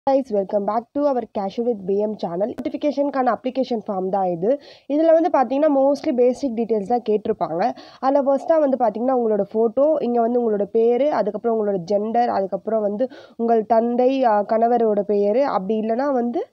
guys welcome back to our casual with PM channel நோட்டிஃபிகேஷனுக்கான application form தான் இது இதில் வந்து பார்த்தீங்கன்னா மோஸ்ட்லி பேசிக் டீட்டெயில்ஸ் தான் கேட்டிருப்பாங்க அதில் ஃபர்ஸ்ட்டாக வந்து பார்த்தீங்கன்னா உங்களோட ஃபோட்டோ இங்கே வந்து உங்களோட பேர் அதுக்கப்புறம் உங்களோட ஜெண்டர் அதுக்கப்புறம் வந்து உங்கள் தந்தை அஹ், கணவரோட பெயர் அப்படி இல்லைன்னா வந்து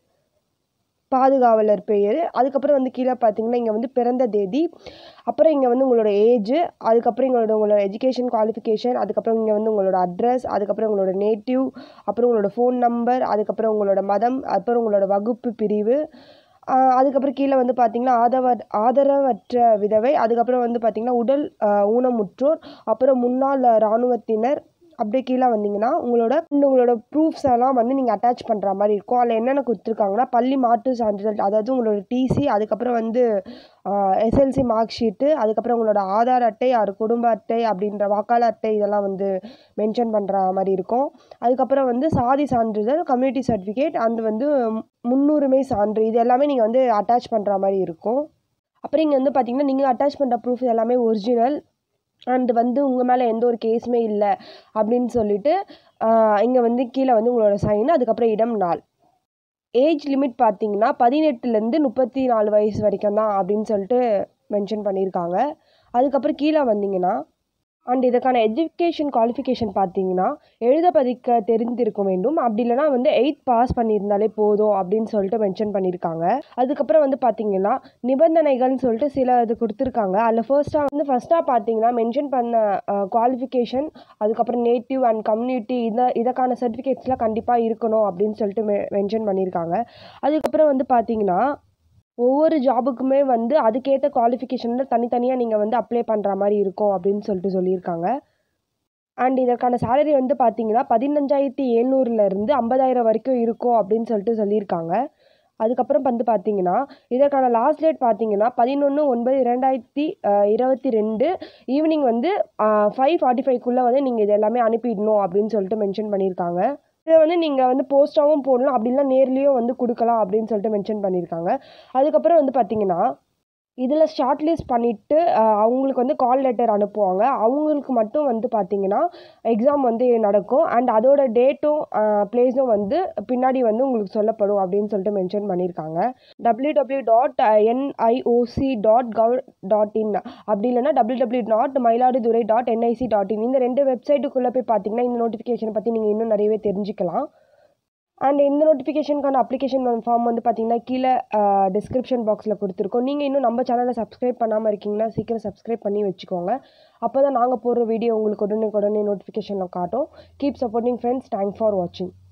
பாதுகாவலர் பெயர் அதுக்கப்புறம் வந்து கீழே பார்த்தீங்கன்னா இங்கே வந்து பிறந்த தேதி அப்புறம் இங்கே வந்து உங்களோட ஏஜ் அதுக்கப்புறம் உங்களோட உங்களோட எஜுகேஷன் குவாலிஃபிகேஷன் அதுக்கப்புறம் இங்கே வந்து உங்களோட அட்ரஸ் அதுக்கப்புறம் உங்களோட நேட்டிவ் அப்புறம் உங்களோட ஃபோன் நம்பர் அதுக்கப்புறம் உங்களோட மதம் அப்புறம் உங்களோட வகுப்பு பிரிவு ஆஹ் அதுக்கப்புறம் கீழே வந்து பார்த்தீங்கன்னா ஆதவ ஆதரவற்ற விதவை அதுக்கப்புறம் வந்து பார்த்தீங்கன்னா உடல் ஆஹ் ஊனமுற்றோர் அப்புறம் முன்னாள் இராணுவத்தினர் அப்படியே கீழே வந்தீங்கன்னா உங்களோட உங்களோட ப்ரூஃப்ஸ் எல்லாம் வந்து நீங்கள் அட்டாச் பண்ணுற மாதிரி இருக்கும் அதில் என்னென்ன கொடுத்துருக்காங்கன்னா பள்ளி மாற்று சான்றிதழ் அதாவது உங்களோட டிசி அதுக்கப்புறம் வந்து எஸ்எல்சி மார்க் ஷீட்டு அதுக்கப்புறம் உங்களோட ஆதார் அட்டை ஆறு குடும்ப அட்டை அப்படின்ற வாக்காளர் அட்டை இதெல்லாம் வந்து மென்ஷன் பண்ணுற மாதிரி இருக்கும் அதுக்கப்புறம் வந்து சாதி சான்றிதழ் கம்யூனிட்டி சர்டிஃபிகேட் அந்த வந்து முன்னுரிமை சான்று இது எல்லாமே நீங்கள் வந்து அட்டாச் பண்ணுற மாதிரி இருக்கும் அப்புறம் இங்கே வந்து பார்த்தீங்கன்னா நீங்கள் அட்டாச் பண்ணுற ப்ரூஃப் எல்லாமே ஒரிஜினல் அண்ட் வந்து உங்கள் மேலே எந்த ஒரு கேஸுமே இல்லை அப்படின்னு சொல்லிட்டு இங்கே வந்து கீழே வந்து உங்களோட சைன் அதுக்கப்புறம் இடம் நாள் ஏஜ் லிமிட் பார்த்தீங்கன்னா பதினெட்டுலேருந்து முப்பத்தி நாலு வயசு வரைக்கும் தான் அப்படின்னு சொல்லிட்டு மென்ஷன் பண்ணியிருக்காங்க அதுக்கப்புறம் கீழே வந்தீங்கன்னா அண்ட் இதுக்கான எஜுகேஷன் குவாலிஃபிகேஷன் பார்த்தீங்கன்னா எழுத படிக்க தெரிந்திருக்க வேண்டும் அப்படி இல்லைனா வந்து எயித் பாஸ் பண்ணியிருந்தாலே போதும் அப்படின்னு சொல்லிட்டு மென்ஷன் பண்ணியிருக்காங்க அதுக்கப்புறம் வந்து பார்த்தீங்கன்னா நிபந்தனைகள்னு சொல்லிட்டு சில இது கொடுத்துருக்காங்க அதில் ஃபர்ஸ்ட்டாக வந்து ஃபர்ஸ்ட்டாக பார்த்தீங்கன்னா மென்ஷன் பண்ண குவாலிஃபிகேஷன் அதுக்கப்புறம் நேட்டிவ் அண்ட் கம்யூனிட்டி இதை இதற்கான சர்டிஃபிகேட்ஸ்லாம் கண்டிப்பாக இருக்கணும் அப்படின்னு சொல்லிட்டு மெ மென்ஷன் பண்ணியிருக்காங்க அதுக்கப்புறம் வந்து பார்த்தீங்கன்னா ஒவ்வொரு ஜாபுக்குமே வந்து அதுக்கேற்ற குவாலிஃபிகேஷனில் தனித்தனியாக நீங்கள் வந்து அப்ளை பண்ணுற மாதிரி இருக்கும் அப்படின்னு சொல்லிட்டு சொல்லியிருக்காங்க அண்ட் இதற்கான சேலரி வந்து பார்த்தீங்கன்னா பதினஞ்சாயிரத்தி எழுநூறுலேருந்து ஐம்பதாயிரம் வரைக்கும் இருக்கும் அப்படின்னு சொல்லிட்டு சொல்லியிருக்காங்க அதுக்கப்புறம் வந்து பார்த்தீங்கன்னா இதற்கான லாஸ்ட் டேட் பார்த்தீங்கன்னா பதினொன்று ஒன்பது இரண்டாயிரத்தி இருபத்தி ரெண்டு ஈவினிங் வந்து ஃபைவ் ஃபார்ட்டி ஃபைவ்க்குள்ளே வந்து நீங்கள் இது எல்லாமே அனுப்பிடணும் அப்படின்னு சொல்லிட்டு மென்ஷன் பண்ணியிருக்காங்க இதை வந்து நீங்கள் வந்து போஸ்ட்டாகவும் போடலாம் அப்படி இல்லைனா நேர்லேயும் வந்து கொடுக்கலாம் அப்படின்னு சொல்லிட்டு மென்ஷன் பண்ணியிருக்காங்க அதுக்கப்புறம் வந்து பார்த்தீங்கன்னா இதில் ஷார்ட் லிஸ்ட் பண்ணிவிட்டு அவங்களுக்கு வந்து கால் லெட்டர் அனுப்புவாங்க அவங்களுக்கு மட்டும் வந்து பார்த்தீங்கன்னா எக்ஸாம் வந்து நடக்கும் அண்ட் அதோட டேட்டும் பிளேஸும் வந்து பின்னாடி வந்து உங்களுக்கு சொல்லப்படும் அப்படின்னு சொல்லிட்டு மென்ஷன் பண்ணியிருக்காங்க W W dot NIOC dot gov dot in அப்படி இல்லைன்னா W W dot Mayiladuthurai dot NIC dot in இந்த ரெண்டு வெப்சைட்டுக்குள்ளே போய் பார்த்தீங்கன்னா இந்த நோட்டிஃபிகேஷன் பற்றி நீங்கள் இன்னும் நிறையவே தெரிஞ்சுக்கலாம் அண்ட் இந்த நோட்டிஃபிகேஷனுக்கான அப்ளிகேஷன் ஃபார்ம் வந்து பார்த்தீங்கன்னா கீழே டிஸ்கிரிப்ஷன் பாக்ஸில் கொடுத்துருக்கோம் நீங்கள் இன்னும் நம்ம சேனலை சப்ஸ்கிரைப் பண்ணாமல் இருக்கீங்கன்னா சீக்கிரம் சப்ஸ்கிரைப் பண்ணி வச்சுக்கோங்க அப்போ தான் நாங்கள் போடுற வீடியோ உங்களுக்கு உடனே உடனே நோட்டிஃபிகேஷனில் காட்டும் keep supporting friends thanks for வாட்சிங்